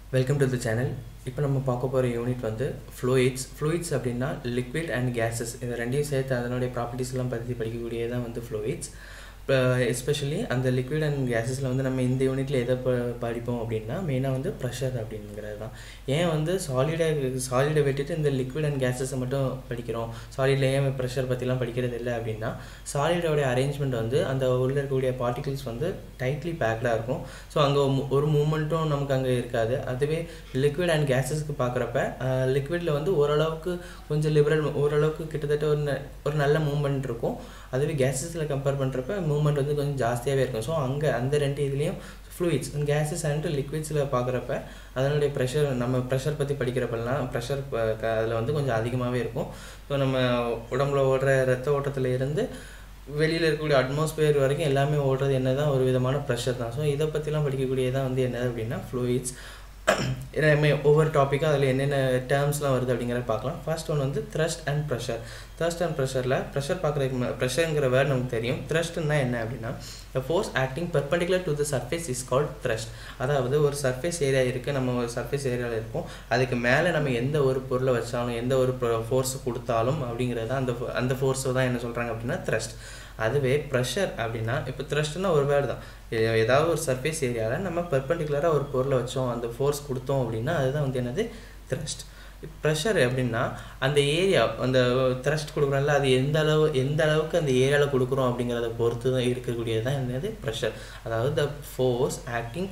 welcome to the channel இப்போ நம்ம பார்க்க போகிற யூனிட் வந்து ஃப்ளூயிட்ஸ் ஃப்ளூயிட்ஸ் அப்படின்னா லிக்விட் அண்ட் கேஸஸ் இது ரெண்டையும் சேர்த்து அதனுடைய ப்ராப்பர்ட்டிஸ் எல்லாம் பற்றி படிக்கக்கூடியது தான் வந்து ஃப்ளூயிட்ஸ் இப்போ எஸ்பெஷலி அந்த லிக்விட் அண்ட் கேஸஸில் வந்து நம்ம இந்த யூனிட்டில் எதை ப படிப்போம் அப்படின்னா மெயினாக வந்து ப்ரெஷர் அப்படிங்கிறது தான் ஏன் வந்து சாலிடை சாலிடை விட்டுட்டு இந்த லிக்விட் அண்ட் கேஸஸை மட்டும் படிக்கிறோம் சாலிடில் ஏன் ப்ரெஷர் பற்றிலாம் படிக்கிறது இல்லை அப்படின்னா சாலிடோடைய அரேஞ்ச்மெண்ட் வந்து அந்த உள்ள இருக்கக்கூடிய பார்ட்டிகிள்ஸ் வந்து டைட்லி பேக்டாக இருக்கும் ஸோ அங்கே ஒரு மூமெண்ட்டும் நமக்கு அங்கே இருக்காது அதுவே லிக்விட் அண்ட் கேஸஸ்க்கு பார்க்குறப்ப லிக்விடில் வந்து ஓரளவுக்கு கொஞ்சம் லிபரல் ஓரளவுக்கு கிட்டத்தட்ட ஒரு ந- ஒரு நல்ல மூமெண்ட் இருக்கும் அதுவே கேஸஸில் கம்பேர் பண்ணுறப்ப மூமெண்ட் வந்து கொஞ்சம் ஜாஸ்தியாகவே இருக்கும் ஸோ அங்கே அந்த ரெண்டு இதுலேயும் ஃப்ளூயிட்ஸ் கேஸஸ் அண்ட் லிக்விட்ஸில் பார்க்குறப்ப அதனுடைய ப்ரெஷர் நம்ம ப்ரெஷர் பற்றி படிக்கிறப்பெல்லாம் ப்ரெஷர் அதில் வந்து கொஞ்சம் அதிகமாகவே இருக்கும் ஸோ நம்ம உடம்புல ஓடுற ரத்த ஓட்டத்தில் இருந்து வெளியில் இருக்கக்கூடிய அட்மாஸ்பியர் வரைக்கும் எல்லாமே ஓடுறது என்ன தான் ஒரு விதமான ப்ரெஷர் தான் ஸோ இதை பற்றிலாம் படிக்கக்கூடியதான் வந்து என்னது அப்படின்னா ஃப்ளூயிட்ஸ் எல்லாமே ஒவ்வொரு டாப்பிக்கும் அதில் என்னென்ன டேர்ம்ஸ்லாம் வருது அப்படிங்கிறத பார்க்கலாம் ஃபர்ஸ்ட் ஒன் வந்து thrust and pressure thrust and ப்ரெஷரில் ப்ரெஷர் பார்க்குறதுக்கு ப்ரெஷருங்கிற வேர்ட் நமக்கு தெரியும் த்ரஸ்ட்னா என்ன அப்படின்னா the force acting perpendicular to the surface is called thrust அதாவது ஒரு சர்ஃபேஸ் ஏரியா இருக்குது நம்ம ஒரு சர்ஃபேஸ் ஏரியாவில் இருக்கோம் அதுக்கு மேலே நம்ம எந்த ஒரு பொருளை வச்சாலும் எந்த ஒரு ஃபோர்ஸ் கொடுத்தாலும் அப்படிங்கிறது அந்த fo- அந்த ஃபோர்ஸை தான் என்ன சொல்கிறாங்க அப்படின்னா த்ரஸ்ட் அதுவே ப்ரெஷர் அப்படின்னா இப்போ த்ரஸ்ட்னா ஒரு வேர்டு தான் எ- ஏதாவது ஒரு சர்ஃபேஸ் ஏரியாவில் நம்ம பெர்பெண்டிகுலராக ஒரு பொருளை வச்சோம் அந்த ஃபோர்ஸ் கொடுத்தோம் அப்படின்னா அதுதான் வந்து என்னது த்ரஸ்ட் ப்ரெஷர் எப்படின்னா அந்த ஏரியா அந்த த்ரஸ்ட் கொடுக்குறோம்ல அது எந்த அளவு எந்த அளவுக்கு அந்த ஏரியாவில் கொடுக்குறோம் அப்படிங்கிறத பொறுத்து தான் இருக்கக்கூடியது தான் என்னது ப்ரெஷர் அதாவது the force acting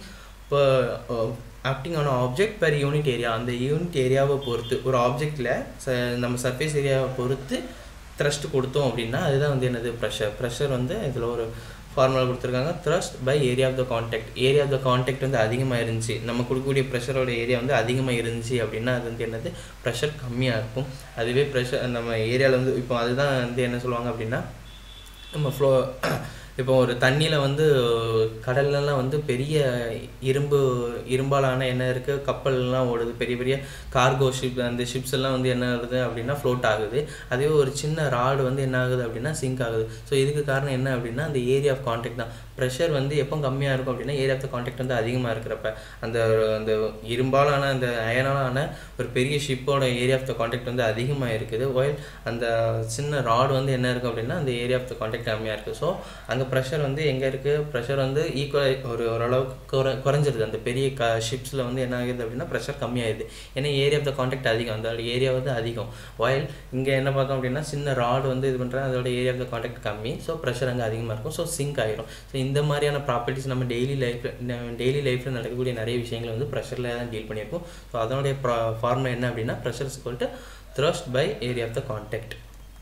acting on object per unit area அந்த யூனிட் ஏரியாவை பொறுத்து ஒரு ஆப்ஜெக்டில் நம்ம சர்ஃபேஸ் ஏரியாவை பொறுத்து த்ரஸ்ட் கொடுத்தோம் அப்படின்னா அதுதான் வந்து என்னது ப்ரெஷர் ப்ரெஷர் வந்து இதில் ஒரு ஃபார்முலா கொடுத்துருக்காங்க thrust by area of the contact area of the contact வந்து அதிகமாக இருந்துச்சு நம்ம கொடுக்கக்கூடிய ப்ரெஷரோட ஏரியா வந்து அதிகமாக இருந்துச்சு அப்படின்னா அது வந்து என்னது ப்ரெஷர் கம்மியாக இருக்கும் அதுவே ப்ரெஷர் நம்ம ஏரியாவில் வந்து இப்போ அதுதான் வந்து என்ன சொல்லுவாங்க அப்படின்னா நம்ம ஃப்ளோ இப்போ ஒரு தண்ணியில் வந்து கடல்லலாம் வந்து பெரிய இரும்பு இரும்பாலான என்ன இருக்குது கப்பல்லாம் ஓடுது பெரிய பெரிய கார்கோ ஷிப் அந்த ஷிப்ஸ் எல்லாம் வந்து என்ன ஆகுது அப்படின்னா ஃப்ளோட் ஆகுது அதுவே ஒரு சின்ன ராடு வந்து என்ன ஆகுது அப்படின்னா சிங்க் ஆகுது ஸோ இதுக்கு காரணம் என்ன அப்படின்னா அந்த ஏரியா ஆஃப் காண்டாக்ட் தான் ப்ரெஷர் வந்து எப்போ கம்மியாக இருக்கும் அப்படின்னா ஏரியா ஆஃப் த காண்டாக்ட் வந்து அதிகமாக இருக்கிறப்ப அந்த அந்த இரும்பாலான அந்த அயனாலான ஒரு பெரிய ஷிப்போட ஏரியா ஆஃப் த காண்டாக்ட் வந்து அதிகமாக இருக்குது ஒயில் அந்த சின்ன ராடு வந்து என்ன இருக்குது அப்படின்னா அந்த ஏரியா ஆஃப் த காண்டாக்ட் கம்மியாக இருக்குது ஸோ அங்கே ப்ரெஷர் வந்து எங்கே இருக்குது ப்ரெஷர் வந்து ஈக்குவல் ஒரு ஓரளவுக்கு குறை குறைஞ்சிருது அந்த பெரிய க ஷிப்ஸில் வந்து என்ன ஆகுது அப்படின்னா ப்ரெஷர் கம்மியாயிடுது ஏன்னா ஏரியா ஆஃப் த காண்டாக்ட் அதிகம் அந்த ஏரியா வந்து அதிகம் ஒயில் இங்கே என்ன பார்த்தோம் அப்படின்னா சின்ன ராடு வந்து இது பண்ணுறாங்க அதோட ஏரியா ஆஃப் த காண்டாக்ட் கம்மி ஸோ ப்ரெஷர் அங்கே அதிகமாக இருக்கும் ஸோ சிங்க் ஆயிரும் ஸோ இந்த மாதிரியான ப்ராப்பர்ட்டிஸ் நம்ம டெய்லி லைஃப்பில் டெய்லி லைஃப்பில் நடக்கக்கூடிய நிறைய விஷயங்களை வந்து ப்ரெஷரில் தான் டீல் பண்ணியிருக்கோம் ஸோ அதனுடைய ஃபார்முலா என்ன அப்படின்னா pressure is thrust by area of the contact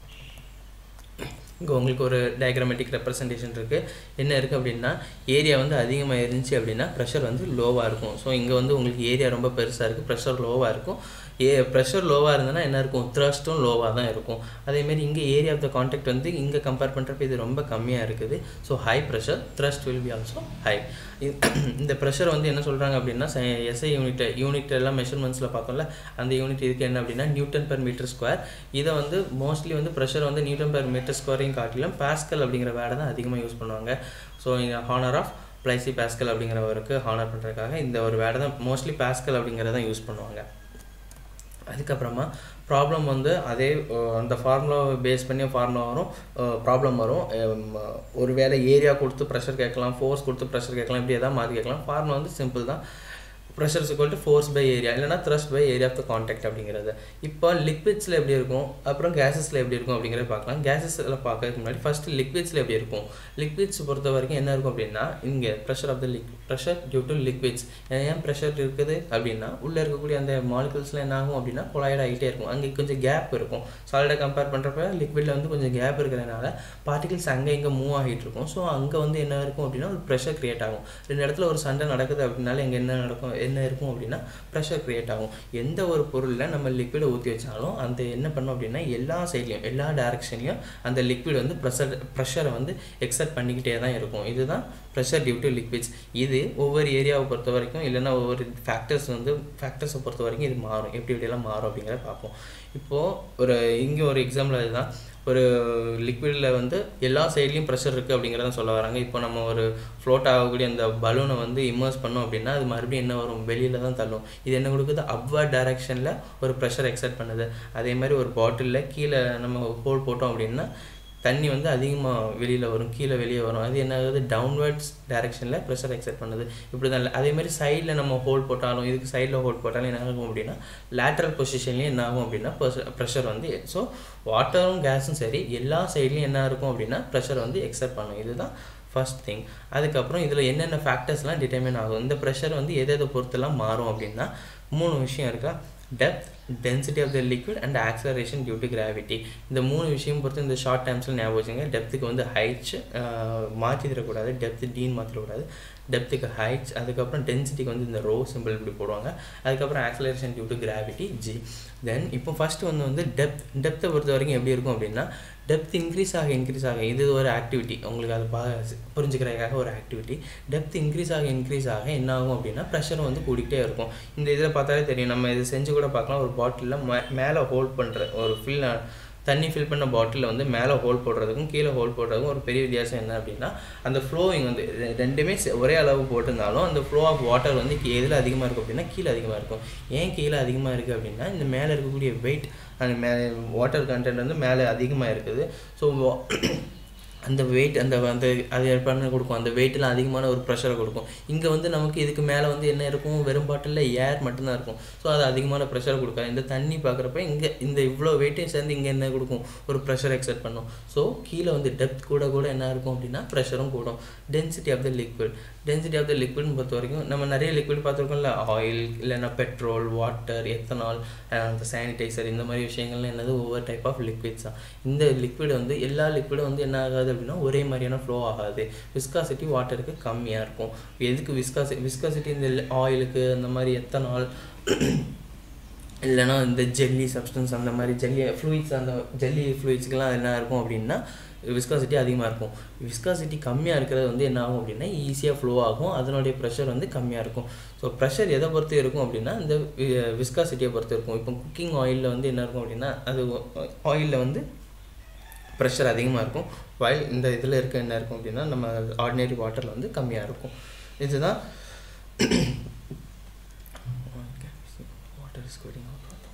இங்கே உங்களுக்கு ஒரு டயக்ராமேட்டிக் ரெப்ரசன்டேஷன் இருக்குது என்ன இருக்குது அப்படின்னா ஏரியா வந்து அதிகமாக இருந்துச்சு அப்படின்னா ப்ரெஷர் வந்து லோவாக இருக்கும் ஸோ இங்கே வந்து உங்களுக்கு ஏரியா ரொம்ப பெருசாக இருக்குது ப்ரெஷர் லோவாக இருக்கும் ஏ ப்ரெஷர் லோவாக இருந்ததுன்னா என்ன இருக்கும் த்ரஸ்ட்டும் லோவாக தான் இருக்கும் அதேமாரி இங்கே ஏரியா ஆஃப் த காண்டாக்ட் வந்து இங்கே கம்பேர் பண்ணுறப்ப இது ரொம்ப கம்மியாக இருக்குது so high pressure thrust will be also high இந்த ப்ரெஷர் வந்து என்ன சொல்கிறாங்க அப்படின்னா எஸ்ஐ யூனிட் யூனிட் எல்லாம் மெஷர்மெண்ட்ஸில் பார்த்தோம்ல அந்த யூனிட் இதுக்கு என்ன அப்படின்னா நியூட்டன் பெர் மீட்டர் ஸ்கொயர் இதை வந்து மோஸ்ட்லி வந்து ப்ரெஷர் வந்து நியூட்டன் பெர் மீட்டர் ஸ்கொயரையும் காட்டிலும் பாஸ்கல் அப்படிங்கிற வேர்டை தான் அதிகமாக யூஸ் பண்ணுவாங்க so honour of Blaise Pascal அப்படிங்கிறவருக்கு ஹானர் பண்ணுறதுக்காக இந்த ஒரு வேர்டை தான் மோஸ்ட்லி பாஸ்கல் அப்படிங்கிறத தான் யூஸ் பண்ணுவாங்க அதுக்கப்புறமா ப்ராப்ளம் வந்து அதே அஹ், அந்த ஃபார்முலாவை பேஸ் பண்ணி ஃபார்முலா வரும் ப்ராப்ளம் வரும் அம், ஒரு வேளை ஏரியா கொடுத்து ப்ரெஷர் கேட்கலாம் ஃபோர்ஸ் கொடுத்து ப்ரெஷர் கேட்கலாம் இப்படி எதாவது மாற்றி கேட்கலாம் ஃபார்முலா வந்து சிம்பிள் தான் pressure equal to force by area இல்லைனா thrust by area of the contact அப்படிங்கிறது இப்போ லிக்விட்ஸில் எப்படி இருக்கும் அப்புறம் கேஸஸில் எப்படி இருக்கும் அப்படிங்கிறத பார்க்கலாம் கேஸஸில் பார்க்கறதுக்கு முன்னாடி ஃபஸ்ட்டு லிக்விட்ஸில் எப்படி இருக்கும் லிக்விட்ஸ் பொறுத்த வரைக்கும் என்ன இருக்கும் அப்படின்னா இங்கே ப்ரெஷர் ஆஃப் த லிக் ப்ரெஷர் டியூ டு லிக்விட்ஸ் ஏன் ப்ரெஷர் இருக்குது அப்படின்னா உள்ளே இருக்கக்கூடிய அந்த மாலிகுல்ஸ்லாம் என்ன ஆகும் அப்படின்னா கொலாய்ட் ஆகிட்டே இருக்கும் அங்கே கொஞ்சம் கேப் இருக்கும் சாலிடை கம்பேர் பண்ணுறப்ப லிக்விடில் வந்து கொஞ்சம் கேப் இருக்கிறதுனால பார்ட்டிகிள்ஸ் அங்கே இங்கே மூவ் ஆகிட்டு இருக்கும் ஸோ அங்கே வந்து என்ன இருக்கும் அப்படின்னா ஒரு ப்ரெஷர் கிரியேட் ஆகும் ரெண்டு இடத்துல ஒரு சண்டை நடக்குது அப்படின்னால இங்கே என்ன நடக்கும் என்ன இருக்கும் அப்படின்னா ப்ரெஷர் கிரியேட் ஆகும் எந்த ஒரு பொருளில் நம்ம லிக்விடை ஊற்றி வச்சாலும் அந்த என்ன பண்ணும் அப்படின்னா எல்லா சைட்லையும் எல்லா டைரக்ஷன்லையும் அந்த லிக்விட் வந்து ப்ரெஷர் ப்ரெஷரை வந்து எக்ஸர்ட் பண்ணிக்கிட்டே தான் இருக்கும் இதுதான் ப்ரெஷர் டியூ டு லிக்விட்ஸ் இது ஒவ்வொரு ஏரியாவை பொறுத்த வரைக்கும் இல்லைன்னா ஒவ்வொரு ஃபேக்டர்ஸ் வந்து ஃபேக்டர்ஸை பொறுத்த வரைக்கும் இது மாறும் எப்படி எப்படியெல்லாம் மாறும் அப்படிங்கிறத பார்ப்போம் இப்போது ஒரு இங்கே ஒரு எக்ஸாம்பிள் அதுதான் ஒரு லிக்விடில் வந்து எல்லா சைட்லேயும் ப்ரெஷர் இருக்குது அப்படிங்கிறத சொல்ல வராங்க இப்போ நம்ம ஒரு ஃப்ளோட் ஆகக்கூடிய அந்த பலூனை வந்து இம்மர்ஸ் பண்ணோம் அப்படின்னா அது மறுபடியும் என்ன வரும் வெளியில் தான் தள்ளும் இது என்ன கொடுக்குது அப்வர்ட் டைரக்ஷனில் ஒரு ப்ரெஷர் எக்ஸர்ட் பண்ணுது அதே மாதிரி ஒரு பாட்டிலில் கீழே நம்ம ஹோல் போட்டோம் அப்படின்னா தண்ணி வந்து அதிகமாக வெளியில் வரும் கீழே வெளியே வரும் அது என்ன ஆகுது டவுன்வர்ட்ஸ் டைரக்ஷனில் ப்ரெஷர் எக்ஸர்ட் பண்ணுது இப்படி தான் அதே மாதிரி சைடில் நம்ம ஹோல் போட்டாலும் இதுக்கு சைடில் ஹோல் போட்டாலும் என்ன ஆகும் அப்படின்னா லேட்ரல் பொசிஷன்லேயும் என்ன ஆகும் அப்படின்னா ப்ரெஷர் வந்து ஸோ வாட்டரும் கேஸும் சரி எல்லா சைட்லேயும் என்ன இருக்கும் அப்படின்னா ப்ரெஷர் வந்து எக்ஸர்ட் பண்ணும் இதுதான் ஃபர்ஸ்ட் திங் அதுக்கப்புறம் இதில் என்னென்ன ஃபேக்டர்ஸ்லாம் டிட்டர்மின் ஆகும் இந்த ப்ரெஷர் வந்து எதை எதை பொறுத்தெல்லாம் மாறும் அப்படின்னா மூணு விஷயம் இருக்கா depth density of the liquid and acceleration due to gravity இந்த மூணு விஷயம் பொறுத்து இந்த ஷார்ட் டைம்ஸில் ஞாபகம் வச்சுங்க டெப்த்துக்கு வந்து ஹைட்ஸ் மாற்றிடக்கூடாது டெப்த்து டீன் மாற்றிடக்கூடாது டெப்த்துக்கு ஹைட்ஸ் அதுக்கப்புறம் டென்சிட்டிக்கு வந்து இந்த ரோ சிம்பிள் இப்படி போடுவாங்க அதுக்கப்புறம் acceleration due to gravity G then இப்போ ஃபஸ்ட்டு வந்து வந்து டெப்த் டெப்த்தை பொறுத்த வரைக்கும் எப்படி இருக்கும் அப்படின்னா டெப்த் இன்க்ரீஸ் ஆக இன்க்ரீஸ் ஆக இது ஒரு ஆக்டிவிட்டி உங்களுக்கு அது பா புரிஞ்சுக்கிறதுக்காக ஒரு ஆக்டிவிட்டி டெப்த் இன்க்ரீஸ் ஆக இன்க்ரீஸ் ஆக என்ன ஆகும் அப்படின்னா ப்ரெஷர் வந்து கூடிக்கிட்டே இருக்கும் இந்த இதில் பார்த்தாலே தெரியும் நம்ம இது செஞ்சு கூட பார்க்கலாம் ஒரு பாட்டிலில் மே மேலே ஹோல்ட் பண்ணுற ஒரு ஃபில் தண்ணி ஃபில் பண்ண பாட்டிலில் வந்து மேலே ஹோல் போடுறதுக்கும் கீழே ஹோல் போடுறதுக்கும் ஒரு பெரிய வித்தியாசம் என்ன அப்படின்னா அந்த ஃப்ளோவிங் வந்து ரெண்டுமே ஒரே அளவு போட்டிருந்தாலும் அந்த ஃப்ளோ ஆஃப் வாட்டர் வந்து எதில் அதிகமாக இருக்கும் அப்படின்னா கீழே அதிகமாக இருக்கும் ஏன் கீழே அதிகமாக இருக்குது அப்படின்னா இந்த மேலே இருக்கக்கூடிய வெயிட் அந்த மேலே வாட்டர் கண்டென்ட் வந்து மேலே அதிகமாக இருக்குது ஸோ அந்த வெயிட் அந்த அந்த அது பண்ண கொடுக்கும் அந்த வெயிட்லாம் அதிகமான ஒரு ப்ரெஷரை கொடுக்கும் இங்கே வந்து நமக்கு இதுக்கு மேலே வந்து என்ன இருக்கும் வெறும் பாட்டிலில் ஏர் மட்டும்தான் இருக்கும் ஸோ அது அதிகமான ப்ரெஷர் கொடுக்காது இந்த தண்ணி பார்க்குறப்ப இங்கே இந்த இவ்வளோ வெயிட்டையும் சேர்ந்து இங்கே என்ன கொடுக்கும் ஒரு ப்ரெஷர் எக்ஸெப்ட் பண்ணும் ஸோ கீழே வந்து டெப்த் கூட கூட என்ன இருக்கும் அப்படின்னா ப்ரெஷரும் கூடும் density of the liquid density of the லிக்விட்னு பொறுத்த வரைக்கும் நம்ம நிறைய லிக்விட் பார்த்துருக்கோம்ல ஆயில் இல்லைன்னா பெட்ரோல் வாட்டர் எத்தனால் அந்த சானிடைசர் இந்த மாதிரி விஷயங்கள்லாம் என்னது ஒவ்வொரு டைப் ஆஃப் லிக்விட்ஸ் தான் இந்த லிக்விட் வந்து எல்லா லிக்விடும் வந்து என்ன ஆகாது அப்படின்னா ஒரே மாதிரியான ஃப்ளோ ஆகாது விஸ்காசிட்டி வாட்டருக்கு கம்மியாக இருக்கும் எதுக்கு விஸ்காசி விஸ்காசிட்டி இந்த ஆயிலுக்கு அந்த மாதிரி எத்தனால் இல்லைனா இந்த ஜெல்லி சப்ஸ்டன்ஸ் அந்த மாதிரி ஜெல்லி ஃப்ளூயிட்ஸ் அந்த ஜெல்லி ஃப்ளூயிட்ஸ்க்கெலாம் என்ன இருக்கும் அப்படின்னா விஸ்காசிட்டி அதிகமாக இருக்கும் விஸ்காசிட்டி கம்மியாக இருக்கிறது வந்து என்ன ஆகும் அப்படின்னா ஈஸியாக ஃப்ளோ ஆகும் அதனுடைய ப்ரெஷர் வந்து கம்மியாக இருக்கும் ஸோ ப்ரெஷர் எதை பொறுத்து இருக்கும் அப்படின்னா இந்த விஸ்காசிட்டியை பொறுத்து இருக்கும் இப்போ குக்கிங் ஆயிலில் வந்து என்ன இருக்கும் அப்படின்னா அது ஆயிலில் வந்து ப்ரெஷர் அதிகமாக இருக்கும் வயல் இந்த இதில் இருக்க என்ன இருக்கும் அப்படின்னா நம்ம ஆர்டினரி வாட்டரில் வந்து கம்மியாக இருக்கும் இதுதான் water is coating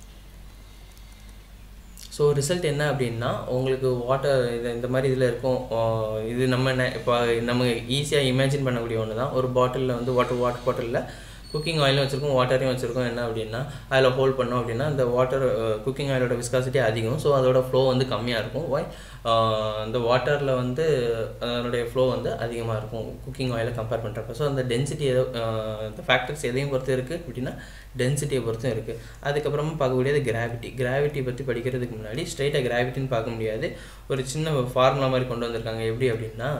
so result என்ன அப்படின்னா உங்களுக்கு வாட்டர் இது இந்த மாதிரி இதில் இருக்கும் இது நம்ம இப்போ நம்ம ஈஸியாக இமேஜின் பண்ணக்கூடிய ஒன்று தான் ஒரு பாட்டிலில் வந்து வாட்டர் வாட்டர் பாட்டிலில் குக்கிங் ஆயிலும் வச்சுருக்கோம் வாட்டரையும் வச்சுருக்கோம் என்ன அப்படின்னா அதில் ஹோல்ட் பண்ணோம் அப்படின்னா அந்த வாட்டர் குக்கிங் ஆயிலோட விஸ்காசிட்டி அதிகம் ஸோ அதோட ஃப்ளோ வந்து கம்மியாக இருக்கும் ஒய் அந்த வாட்டரில் வந்து அதனுடைய ஃப்ளோ வந்து அதிகமாக இருக்கும் குக்கிங் ஆயிலை கம்பேர் பண்ணுறப்ப ஸோ அந்த டென்சிட்டி எதோ இந்த ஃபேக்டர்ஸ் எதையும் பொறுத்து இருக்குது அப்படின்னா டென்சிட்டியை பொறுத்தும் இருக்குது அதுக்கப்புறமா பார்க்கக்கூடியது கிராவிட்டி கிராவிட்டி பற்றி படிக்கிறதுக்கு முன்னாடி ஸ்ட்ரைட்டாக கிராவிட்டின்னு பார்க்க முடியாது ஒரு சின்ன ஃபார்முலா மாதிரி கொண்டு வந்திருக்காங்க எப்படி அப்படின்னா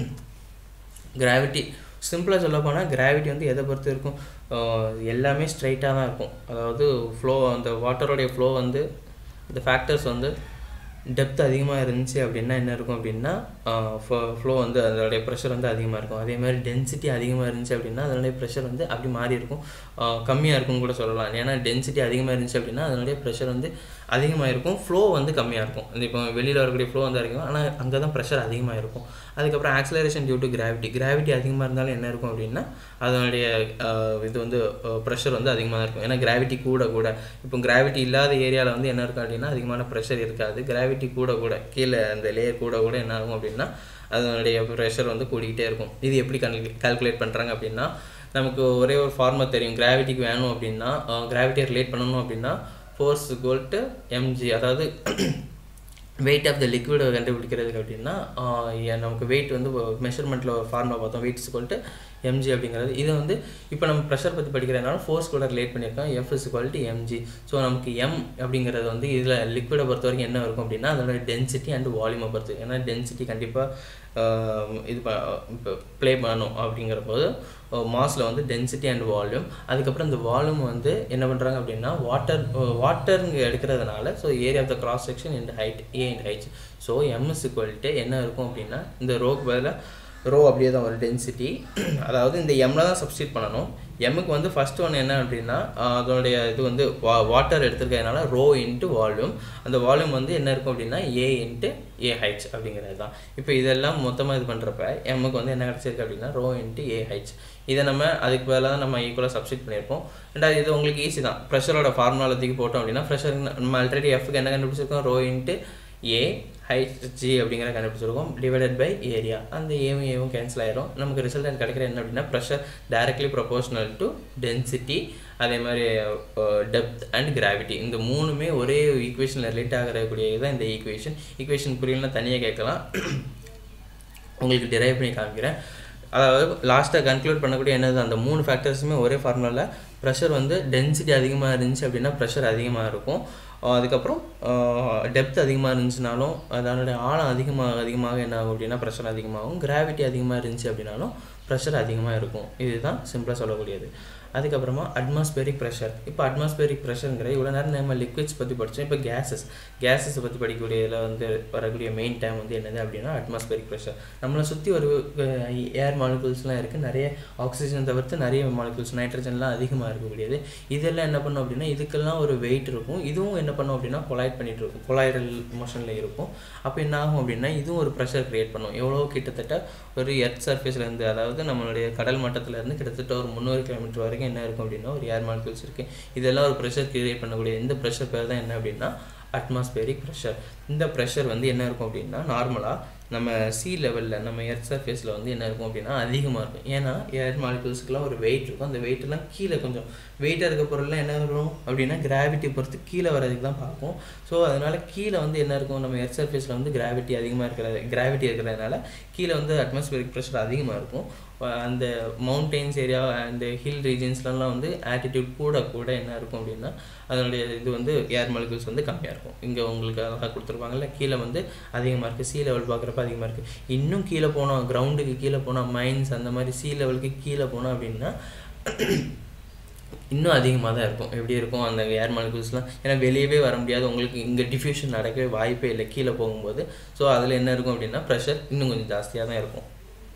கிராவிட்டி சிம்பிளாக சொல்ல போனால் கிராவிட்டி வந்து எதை பொறுத்து இருக்கும் எல்லாமே ஸ்ட்ரைட்டாக தான் இருக்கும் அதாவது ஃப்ளோ அந்த வாட்டரோடைய ஃப்ளோ வந்து இந்த ஃபேக்டர்ஸ் வந்து டெப்த் அதிகமாக இருந்துச்சு அப்படின்னா என்ன இருக்கும் அப்படின்னா ஃப்ளோ வந்து அதனுடைய ப்ரெஷர் வந்து அதிகமாக இருக்கும் அதே மாதிரி டென்சிட்டி அதிகமாக இருந்துச்சு அப்படின்னா அதனுடைய ப்ரெஷர் வந்து அப்படி மாறி இருக்கும் கம்மியாக இருக்கும்னு கூட சொல்லலாம் ஏன்னா டென்சிட்டி அதிகமாக இருந்துச்சு அப்படின்னா அதனுடைய ப்ரெஷர் வந்து அதிகமாக இருக்கும் ஃப்ளோ வந்து கம்மியாக இருக்கும் இந்த இப்போ வெளியில் வரக்கூடிய ஃப்ளோ வந்து அதிகம் ஆனால் அங்கே தான் ப்ரெஷர் அதிகமாக இருக்கும் அதுக்கப்புறம் acceleration due to gravity gravity அதிகமாக இருந்தாலும் என்ன இருக்கும் அப்படின்னா அதனுடைய இது வந்து ப்ரெஷர் வந்து அதிகமாக தான் இருக்கும் ஏன்னா கிராவிட்டி கூட கூட இப்போ கிராவிட்டி இல்லாத ஏரியாவில் வந்து என்ன இருக்கும் அப்படின்னா அதிகமான ப்ரெஷர் இருக்காது கிராவிட்டி கூட கூட கீழே அந்த லேயர் கூட கூட என்ன ஆகும் அப்படின்னா அதனுடைய ப்ரெஷர் வந்து கூடிக்கிட்டே இருக்கும் இது எப்படி கால்குலேட் பண்ணுறாங்க அப்படின்னா நமக்கு ஒரே ஒரு ஃபார்முலா தெரியும் கிராவிட்டிக்கு வேணும் அப்படின்னா கிராவிட்டியை ரிலேட் பண்ணணும் அப்படின்னா ஃபோர்ஸ் கோல்ட்டு எம்ஜி அதாவது வெயிட் ஆஃப் த லிக்விடை கண்டுபிடிக்கிறதுக்கு அப்படின்னா நமக்கு வெயிட் வந்து மெஷர்மெண்ட்டில் ஒரு ஃபார்முலா பார்த்தோம் வெயிட் இஸ்குவல்ட்டு எம்ஜி அப்படிங்கிறது இது வந்து இப்போ நம்ம ப்ரெஷர் பற்றி படிக்கிறதுனால ஃபோர்ஸ் கூட ரிலேட் பண்ணியிருக்கோம் F is quality m g so நமக்கு எம் அப்படிங்கிறது வந்து இதில் லிக்விடை பொறுத்த வரைக்கும் என்ன இருக்கும் அப்படின்னா அதோட டென்சிட்டி அண்ட் வால்யூமை பொறுத்து ஏன்னா டென்சிட்டி கண்டிப்பாக இது இப்போ ப்ளே பண்ணணும் அப்படிங்கிற போது மாஸில் வந்து டென்சிட்டி அண்ட் வால்யூம் அதுக்கப்புறம் இந்த வால்யூம் வந்து என்ன பண்ணுறாங்க அப்படின்னா வாட்டர் வாட்டருங்க எடுக்கிறதுனால so area of the cross section into height A into height so M S equal to என்ன இருக்கும் அப்படின்னா இந்த ரோக்கு பதிலாக ரோ அப்படியே தான் வரும் டென்சிட்டி அதாவது இந்த எம்மில் தான் சப்ஸ்டியூட் பண்ணணும் எம்முக்கு வந்து ஃபர்ஸ்ட் ஒன்று என்ன அப்படின்னா ஆஹ் அதனுடைய இது வந்து வா வாட்டர் எடுத்துருக்கிறதுனால ரோ இன்ட்டு வால்யூம் அந்த வால்யூம் வந்து என்ன இருக்கும் அப்படின்னா ஏ இன்ட்டு ஏஹெச் அப்படிங்கிறது தான் இப்போ இதெல்லாம் மொத்தமாக இது பண்ணுறப்ப எம்முக்கு வந்து என்ன கிடச்சிருக்கு அப்படின்னா ரோ இன்ட்டு ஏஹெச் இதை நம்ம அதுக்கு பதிலாக நம்ம ஈக்குவலாக சப்ஸ்டிட் பண்ணியிருப்போம் ரெண்டாவது இது உங்களுக்கு ஈஸி தான் ப்ரெஷரோட ஃபார்முலா தூக்கி போட்டோம் அப்படின்னா ப்ரெஷர் நம்ம ஆல்ரெடி எஃப்க்கு என்ன கண்டுபிடிச்சிருக்கோம் ரோ இன்ட்டு ஏ ஹைச்ஜி அப்படிங்கிற கண்டுபிடிச்சிருக்கோம் டிவைடட் பை ஏரியா அந்த ஏவும் ஏவும் கேன்சல் ஆயிரும் நமக்கு ரிசல்ட் கிடைக்கிற என்ன அப்படின்னா pressure directly proportional to density அதே மாதிரி டெப்த் அண்ட் கிராவிட்டி இந்த மூணுமே ஒரே ஈக்குவேஷனில் ரிலேட் ஆகக்கூடிய தான் இந்த ஈக்குவேஷன் ஈக்குவேஷன் புரியலன்னா தனியாக கேட்கலாம் உங்களுக்கு டெரைவ் பண்ணி காமிக்கிறேன் அதாவது லாஸ்ட்டாக கன்க்ளூட் பண்ணக்கூடிய என்னது அந்த மூணு ஃபேக்டர்ஸுமே ஒரே ஃபார்முலாவில் ப்ரெஷர் வந்து டென்சிட்டி அதிகமாக இருந்துச்சு அப்படின்னா ப்ரெஷர் அதிகமாக இருக்கும் அஹ் அதுக்கப்புறம் டெப்த் அதிகமாக இருந்துச்சுனாலும் அதனுடைய ஆழம் அதிகமாக அதிகமாக என்ன ஆகும் அப்படின்னா ப்ரெஷர் அதிகமாகும் கிராவிட்டி அதிகமாக இருந்துச்சு அப்படின்னாலும் ப்ரெஷர் அதிகமாக இருக்கும் இதுதான் சிம்பிளாக சொல்லக்கூடியது அதுக்கப்புறமா அட்மாஸ்பேரிக் ப்ரெஷர் இப்போ அட்மாஸ்பேரிக் ப்ரெஷருங்கிற இவ்வளோ நேரம் நம்ம லிக்விட்ஸ் பற்றி படித்தோம் இப்போ கேஸஸ் கேஸஸ் பற்றி படிக்கக்கூடியதில் வந்து வரக்கூடிய மெயின் டைம் வந்து என்னது அப்படின்னா அட்மாஸ்பேரிக் ப்ரெஷர் நம்மளை சுற்றி ஒரு ஏர் மாலிகூல்ஸ்லாம் இருக்குது நிறைய ஆக்சிஜன் தவிர்த்து நிறைய மாலிகூல்ஸ் நைட்ரஜன்லாம் அதிகமாக இருக்கக்கூடியது இதெல்லாம் என்ன பண்ணும் அப்படின்னா இதுக்கெல்லாம் ஒரு வெயிட் இருக்கும் இதுவும் என்ன பண்ணும் அப்படின்னா கொலாய்ட் பண்ணிட்டு இருக்கும் கொலாய்டல் மோஷனில் இருக்கும் அப்போ என்ன ஆகும் அப்படின்னா இதுவும் ஒரு ப்ரெஷர் கிரியேட் பண்ணும் எவ்வளோ கிட்டத்தட்ட ஒரு எர்த் சர்ஃபேஸ்லேருந்து அதாவது நம்மளுடைய கடல் மட்டத்துலேருந்து கிட்டத்தட்ட ஒரு முந்நூறு கிலோமீட்டர் வரைக்கும் என்ன இருக்கும் அப்படின்னா ஒரு ஏர் மாலிகூல்ஸ் இருக்குது இதெல்லாம் ஒரு ப்ரெஷர் கிரியேட் பண்ணக்கூடிய இந்த ப்ரெஷர் பேர் தான் என்ன அப்படின்னா அட்மாஸ்பேரிக் ப்ரெஷர் இந்த ப்ரெஷர் வந்து என்ன இருக்கும் அப்படின்னா நார்மலாக நம்ம சி லெவலில் நம்ம எர்த் சர்ஃபேஸில் வந்து என்ன இருக்கும் அப்படின்னா அதிகமாக இருக்கும் ஏன்னா ஏர் மாலிகூல்ஸ்க்குலாம் ஒரு வெயிட் இருக்கும் அந்த வெயிட்டெல்லாம் கீழே கொஞ்சம் வெயிட்டாக இருக்க பொருள்லாம் என்ன வரும் அப்படின்னா கிராவிட்டி பொறுத்து கீழே வரதுக்கு தான் பார்க்கும் ஸோ அதனால் கீழே வந்து என்ன இருக்கும் நம்ம எர்த் சர்ஃபேஸில் வந்து கிராவிட்டி அதிகமாக இருக்கிறது கிராவிட்டி இருக்கிறதுனால கீழே வந்து அட்மாஸ்பியரிக் ப்ரெஷர் அதிகமாக இருக்கும் அந்த மவுண்டெயின்ஸ் ஏரியா அந்த ஹில் ரீஜன்ஸ்லலாம் வந்து ஆட்டிடியூட் கூட கூட என்ன இருக்கும் அப்படின்னா அதனுடைய இது வந்து ஏர் மாலிகூல்ஸ் வந்து கம்மியாக இருக்கும் இங்கே உங்களுக்கு அழகாக கொடுத்துருப்பாங்கல்ல கீழே வந்து அதிகமாக இருக்குது சி லெவல் பார்க்குறப்ப அதிகமாக இருக்குது இன்னும் கீழே போனோம் கிரவுண்டுக்கு கீழே போனால் மைன்ஸ் அந்த மாதிரி சி லெவலுக்கு கீழே போனோம் அப்படின்னா இன்னும் அதிகமாக தான் இருக்கும் எப்படி இருக்கும் அந்த ஏர் மாலிகூல்ஸ்லாம் ஏன்னா வெளியவே வர முடியாது உங்களுக்கு இங்கே டிஃப்யூஷன் நடக்கவே வாய்ப்பே இல்லை கீழே போகும்போது ஸோ அதில் என்ன இருக்கும் அப்படின்னா ப்ரெஷர் இன்னும் கொஞ்சம் ஜாஸ்தியாக தான் இருக்கும்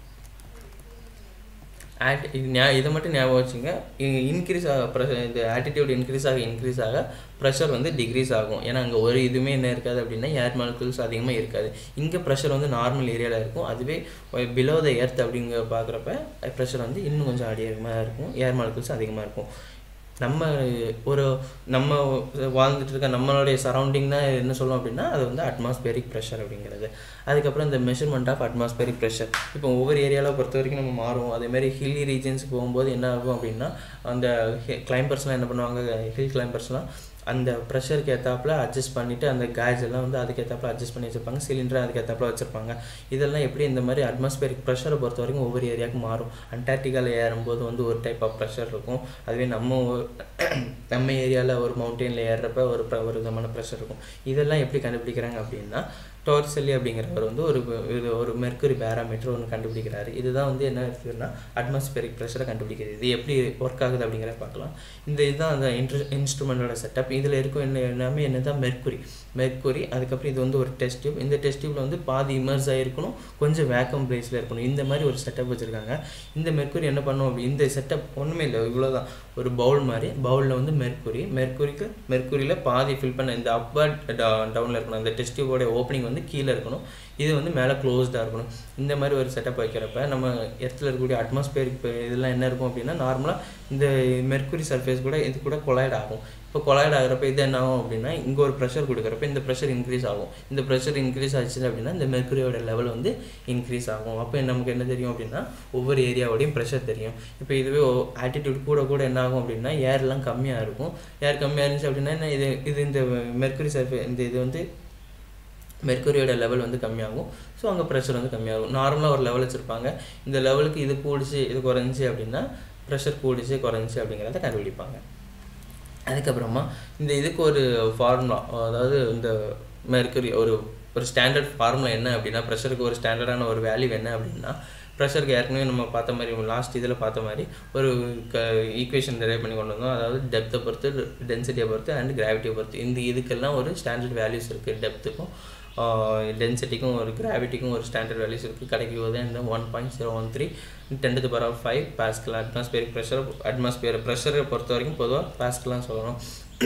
ஆட் இது ஞா இதை மட்டும் ஞாபகம் வச்சுங்க இன்க்ரீஸ் ஆக ப்ரெஷர் இந்த ஆட்டிடியூட் இன்க்ரீஸ் ஆக இன்க்ரீஸ் ஆக ப்ரெஷர் வந்து டிக்ரீஸ் ஆகும் ஏன்னா அங்கே ஒரு இதுவுமே என்ன இருக்காது அப்படின்னா ஏர் மாலிகூல்ஸ் அதிகமாக இருக்காது இங்கே ப்ரெஷர் வந்து நார்மல் ஏரியாவில் இருக்கும் அதுவே பிலோ த எர்த் அப்படிங்கிற பார்க்குறப்ப ப்ரெஷர் வந்து இன்னும் கொஞ்சம் அதிகமாக இருக்கும் ஏர் மாலிகூல்ஸ் அதிகமாக இருக்கும் நம்ம ஒரு நம்ம வாழ்ந்துட்டு இருக்க நம்மளுடைய சரௌண்டிங் தான் என்ன சொல்லுவோம் அப்படின்னா அது வந்து அட்மாஸ்பியரிக் ப்ரெஷர் அப்படிங்கிறது அதுக்கப்புறம் இந்த மெஷர்மெண்ட் ஆஃப் அட்மாஸ்பியரிக் ப்ரெஷர் இப்போ ஒவ்வொரு ஏரியாவில் பொறுத்த வரைக்கும் நம்ம மாறும் அதேமாதிரி ஹில்லி ரீஜன்ஸுக்கு போகும்போது என்ன ஆகும் அப்படின்னா அந்த கிளைம்பர்ஸ்லாம் என்ன பண்ணுவாங்க ஹில் கிளைம்பர்ஸ்லாம் அந்த ப்ரெஷருக்கு ஏற்றாப்புல அட்ஜஸ்ட் பண்ணிவிட்டு அந்த கேஸ் எல்லாம் வந்து அதுக்கு ஏற்றாப்புல அட்ஜஸ்ட் பண்ணி வச்சுருப்பாங்க சிலிண்டர் அதுக்கு ஏற்றாப்புல வச்சுருப்பாங்க இதெல்லாம் எப்படி இந்த மாதிரி அட்மாஸ்பியரிக் ப்ரெஷரை பொறுத்த வரைக்கும் ஒவ்வொரு ஏரியாவுக்கு மாறும் அண்டார்டிகாவில் ஏறும்போது வந்து ஒரு டைப் ஆஃப் ப்ரெஷர் இருக்கும் அதுவே நம்ம நம்ம ஏரியாவில் ஒரு மவுண்டெயினில் ஏறுறப்ப ஒரு ஒரு விதமான ப்ரெஷர் இருக்கும் இதெல்லாம் எப்படி கண்டுபிடிக்கிறாங்க அப்படின்னா டோர்செல்லி அப்படிங்கிறவர் வந்து ஒரு இது ஒரு மெர்க்குரி பேராமீட்டர் ஒன்று கண்டுபிடிக்கிறாரு இதுதான் வந்து என்ன இருக்குதுன்னா அட்மாஸ்பியரிக் ப்ரெஷரை கண்டுபிடிக்கிறது இது எப்படி ஒர்க் ஆகுது அப்படிங்கிறத பார்க்கலாம் இந்த இதுதான் அந்த இன்ட்ரு இன்ஸ்ட்ருமெண்ட்டோட செட்டப் இதில் இருக்கும் என்ன எல்லாமே என்ன தான் மெர்க்குரி மெர்க்குரி அதுக்கப்புறம் இது வந்து ஒரு டெஸ்ட் டியூப் இந்த டெஸ்ட் டியூப்பில் வந்து பாதி இமர்ஸ் ஆகிருக்கணும் கொஞ்சம் வேக்கம் பிளேஸில் இருக்கணும் இந்த மாதிரி ஒரு செட்டப் வச்சுருக்காங்க இந்த மெர்க்குரி என்ன பண்ணும் அப்படி இந்த செட்டப் ஒன்றுமே இல்லை இவ்வளோ தான் ஒரு பவுல் மாதிரி பவுலில் வந்து மெர்க்குரி மெர்க்குரிக்கு மெர்க்குரியில் பாதி ஃபில் பண்ண இந்த அப்பர் டவுனில் இருக்கணும் இந்த டெஸ்ட் டியூபோட ஓப்பனிங் வந்து கீழே இருக்கணும் இது வந்து மேலே க்ளோஸ்டாக இருக்கணும் இந்த மாதிரி ஒரு செட்டப் வைக்கிறப்ப நம்ம இடத்துல இருக்கக்கூடிய அட்மாஸ்பியரிக் இதெல்லாம் என்ன இருக்கும் அப்படின்னா நார்மலாக இந்த மெர்க்குரி சர்ஃபேஸ் கூட இது கூட கொலாய்ட் ஆகும் இப்போ கொலாய்ட் ஆகிறப்ப இது என்ன ஆகும் அப்படின்னா இங்கே ஒரு ப்ரெஷர் கொடுக்குறப்ப இந்த ப்ரெஷர் இன்க்ரீஸ் ஆகும் இந்த ப்ரெஷர் இன்க்ரீஸ் ஆச்சு அப்படின்னா இந்த மெர்க்குரியோட லெவல் வந்து இன்க்ரீஸ் ஆகும் அப்போ நமக்கு என்ன தெரியும் அப்படின்னா ஒவ்வொரு ஏரியாவோடையும் ப்ரெஷர் தெரியும் இப்போ இதுவே ஆட்டிடியூட் கூட கூட என்ன ஆகும் அப்படின்னா ஏர்லாம் கம்மியாக இருக்கும் ஏர் கம்மியாக இருந்துச்சு அப்படின்னா என்ன இது இது இந்த மெர்க்குரி சர்ஃபே இந்த இது வந்து மெர்க்குரியோட லெவல் வந்து கம்மியாகும் ஸோ அங்கே ப்ரெஷர் வந்து கம்மியாகும் நார்மலாக ஒரு லெவல் வச்சுருப்பாங்க இந்த லெவலுக்கு இது கூடிச்சு இது குறைஞ்சி அப்படின்னா ப்ரெஷர் கூடிச்சு குறைஞ்சி அப்படிங்கிறத கண்டுபிடிப்பாங்க அதுக்கப்புறமா இந்த இதுக்கு ஒரு ஃபார்முலா அதாவது இந்த மெர்க்குரி ஒரு ஒரு ஸ்டாண்டர்ட் ஃபார்முலா என்ன அப்படின்னா ப்ரெஷருக்கு ஒரு ஸ்டாண்டர்டான ஒரு வேல்யூ என்ன அப்படின்னா ப்ரெஷருக்கு ஏற்கனவே நம்ம பார்த்த மாதிரி லாஸ்ட் இதில் பார்த்த மாதிரி ஒரு க ஈக்குவேஷன் டெரைவ் பண்ணி கொண்டு வந்தோம் அதாவது டெப்த்தை பொறுத்து டென்சிட்டியை பொறுத்து அண்ட் கிராவிட்டியை பொறுத்து இந்த இதுக்கெல்லாம் ஒரு ஸ்டாண்டர்ட் வேல்யூஸ் இருக்குது டெப்த்துக்கும் டென்சிட்டிக்கும் ஒரு கிராவிட்டிக்கும் ஒரு ஸ்டாண்டர்ட் வேல்யூஸ் இருக்குது கிடைக்கும் போது இந்த one point zero one three ten to power of five pascal atmospheric pressure atmosphere ப்ரெஷரை பொறுத்த வரைக்கும் பொதுவாக பாஸ்கல்லாம் சொல்லணும்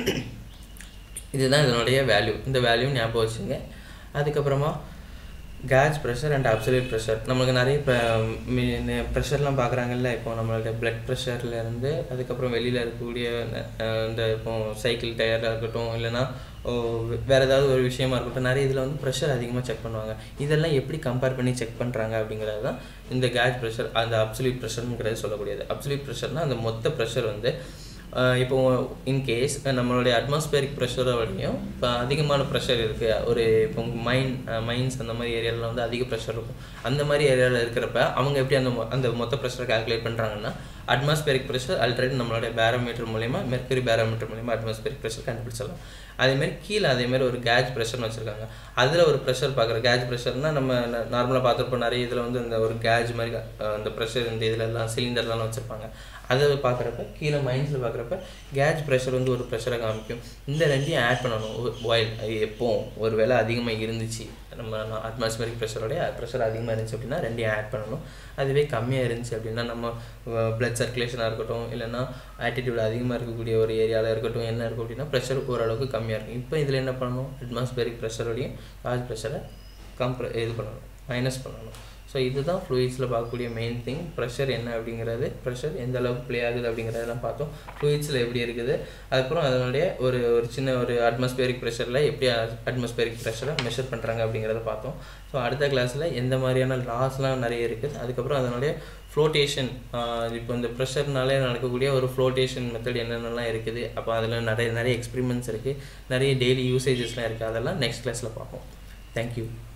இதுதான் இதனுடைய வேல்யூ இந்த வேல்யூ ஞாபகம் வச்சுங்க அதுக்கப்புறமா gas pressure and absolute pressure நம்மளுக்கு நிறைய ப்ரெஷர்லாம் பார்க்குறாங்கல்ல இப்போ நம்மளோட பிளட் ப்ரெஷர்லேருந்து அதுக்கப்புறம் வெளியில் இருக்கக்கூடிய அஹ், இந்த இப்போ சைக்கிள் டயராக இருக்கட்டும் இல்லைன்னா ஓ, வேறு ஏதாவது ஒரு விஷயமா இருக்கட்டும் நிறைய இதில் வந்து ப்ரெஷர் அதிகமாக செக் பண்ணுவாங்க இதெல்லாம் எப்படி கம்பேர் பண்ணி செக் பண்ணுறாங்க அப்படிங்கிறது தான் இந்த கேஸ் ப்ரெஷர் அந்த அப்சல்யூட் ப்ரெஷருங்கிறது சொல்லக்கூடியது அப்சல்யூட் ப்ரெஷர்னால் அந்த மொத்த ப்ரெஷர் வந்து ஆஹ் இப்போ இன்கேஸ் நம்மளுடைய அட்மாஸ்பியரிக் ப்ரெஷரோடையும் இப்போ அதிகமான ப்ரெஷர் இருக்குது ஒரு இப்போ மைன் மைன்ஸ் அந்த மாதிரி ஏரியாவில் வந்து அதிக ப்ரெஷர் இருக்கும் அந்த மாதிரி ஏரியாவில் இருக்கிறப்ப அவங்க எப்படி அந்த மொ- அந்த மொத்த ப்ரெஷரை கால்குலேட் பண்ணுறாங்கன்னா அட்மாஸ்பியரிக் ப்ரெஷர் ஆல்ரெடி நம்மளுடைய பேரோமீட்டர் மூலயமா மெர்க்கரி பேரோமீட்டர் மூலயமா அட்மாஸ்பியரிக் ப்ரெஷர் கண்டுபிடிச்சிடலாம் அதேமாதிரி கீழே அதேமாதிரி ஒரு கேஜ் ப்ரெஷர்னு வச்சுருக்காங்க அதில் ஒரு ப்ரெஷர் பார்க்குற கேஜ் ப்ரெஷர்னால் நம்ம நார்மலாக பார்த்துருப்போம் நிறைய இதில் வந்து இந்த ஒரு கேஜ் மாதிரி அஹ், இந்த ப்ரெஷர் இந்த இதில் எல்லாம் சிலிண்டர்லாம் வச்சுருப்பாங்க அதை பார்க்குறப்ப கீழே மைண்ட்ஸில் பார்க்குறப்ப கேஜ் ப்ரெஷர் வந்து ஒரு ப்ரெஷரை காமிக்கும் இந்த ரெண்டையும் ஆட் பண்ணணும் ஒயில் எப்போ ஒரு வேளை அதிகமாக இருந்துச்சு நம்ம அட்மாஸ்பியரிக் ப்ரெஷரோடைய ப்ரெஷர் அதிகமாக இருந்துச்சு அப்படின்னா ரெண்டையும் ஆட் பண்ணணும் அதுவே கம்மியாக இருந்துச்சு அப்படின்னா நம்ம பிளட் சர்க்குலேஷனாக இருக்கட்டும் இல்லைன்னா ஆட்டிடியூட் அதிகமாக இருக்கக்கூடிய ஒரு ஏரியாவில் இருக்கட்டும் என்ன இருக்கும் அப்படின்னா ப்ரெஷர் ஓரளவுக்கு கம்மியாக இருக்கும் இப்போ இதில் என்ன பண்ணணும் அட்மாஸ்பியரிக் ப்ரெஷரோடையும் காஜ் ப்ரெஷரை கம்ப்ர இது பண்ணணும் மைனஸ் பண்ணணும் ஸோ இதுதான் ஃப்ளூயிட்ஸில் பார்க்கக்கூடிய மெயின் திங் ப்ரெஷர் என்ன அப்படிங்கிறது ப்ரெஷர் எந்த அளவுக்கு ப்ளே ஆகுது அப்படிங்கிறதெல்லாம் பார்த்தோம் ஃப்ளூயிட்ஸில் எப்படி இருக்குது அதுக்கப்புறம் அதனுடைய ஒரு ஒரு சின்ன ஒரு அட்மாஸ்பியரிக் ப்ரெஷரில் எப்படி அட்மாஸ்பியரிக் ப்ரெஷரை மெஷர் பண்ணுறாங்க அப்படிங்கிறத பார்த்தோம் ஸோ அடுத்த கிளாஸில் எந்த மாதிரியான லாஸ்லாம் நிறைய இருக்குது அதுக்கப்புறம் அதனுடைய ஃப்ளோட்டேஷன் இப்போ இந்த ப்ரெஷர்னாலே நடக்கக்கூடிய ஒரு ஃப்ளோட்டேஷன் மெத்தட் என்னென்னலாம் இருக்குது அப்போ அதில் நிறைய நிறைய எக்ஸ்பெரிமெண்ட்ஸ் இருக்குது நிறைய டெய்லி யூசேஜஸ்லாம் இருக்குது அதெல்லாம் நெக்ஸ்ட் கிளாஸில் பார்ப்போம் தேங்க்யூ